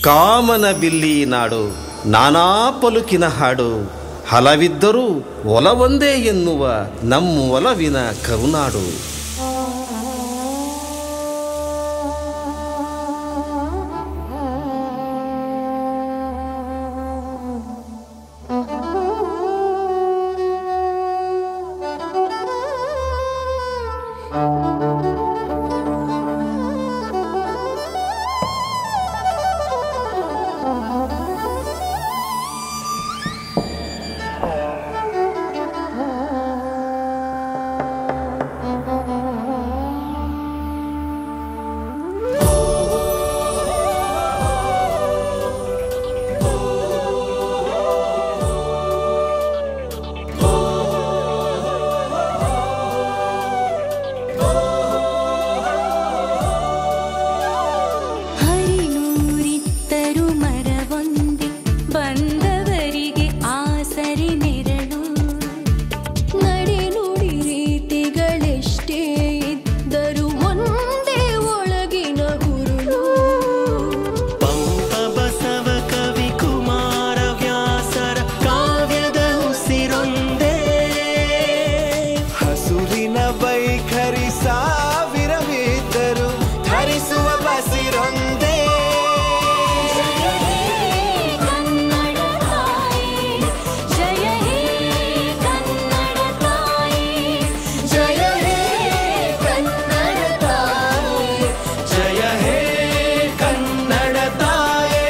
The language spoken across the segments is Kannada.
ಕಾಮನ ಬಿಲ್ಲಿ ನಾಡು ನಾನಾ ಪಲುಕಿನ ಹಾಡು ಹಲವಿದ್ದರೂ ಒಲವೊಂದೇ ಎನ್ನುವ ನಮ್ಮ ಒಲವಿನ ಕರುನಾಡು ಹರಿನೂರಿತ್ತರು ಮರವೊಂದೆ ಬಂದವರಿಗೆ ಆಸರೆ ನೆರಳು ನಡೆ ನುಡಿ ರೀತಿಗಳೆಷ್ಟೇ ಇದ್ದರು ಒಂದೇ ಒಳಗಿನ ಗುರುಳು ಪಂಪ ಬಸವ ಕವಿ ಕುಮಾರ ವ್ಯಾಸರ ಕಾವ್ಯದ ಉಸಿರೊಂದೇ ಹಸುರಿನ ವೈಖರಿ ಸಾವಿರವಿದ್ದರು ಧರಿಸುವ ಬಸಿರೊಂದೇ ಕನ್ನಡ ತಾಯಿ ಜಯ ಹೇ ಕನ್ನಡ ತಾಯಿ ಜಯ ಹೇ ಕನ್ನಡ ತಾಯಿ ಜಯ ಹೇ ಕನ್ನಡ ತಾಯೇ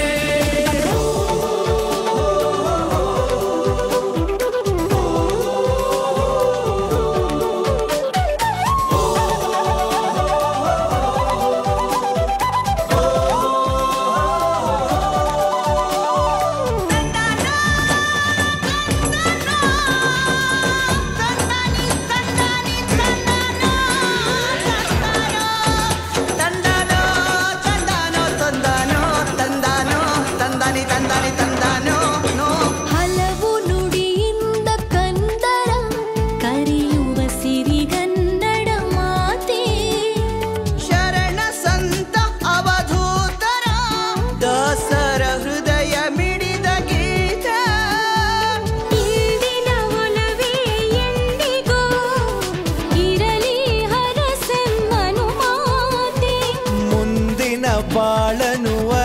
ಹಲವು ನುಡಿಯಿಂದ ಕಂದರ ಕರೆಯುವ ಸಿರಿಗನ್ನಡ ಮಾತೆ ಶರಣ ಸಂತ ಅವಧೂತರ ದಾಸರ ಹೃದಯ ಮಿಡಿದ ಗೀತ ಇಂದಿನ ಒಲವೇ ಎಂದಿಗೂ ಇರಲಿ ಹರಸೆಮ್ಮನು ಮಾತೆ ಮುಂದಿನ ಬಾಳನು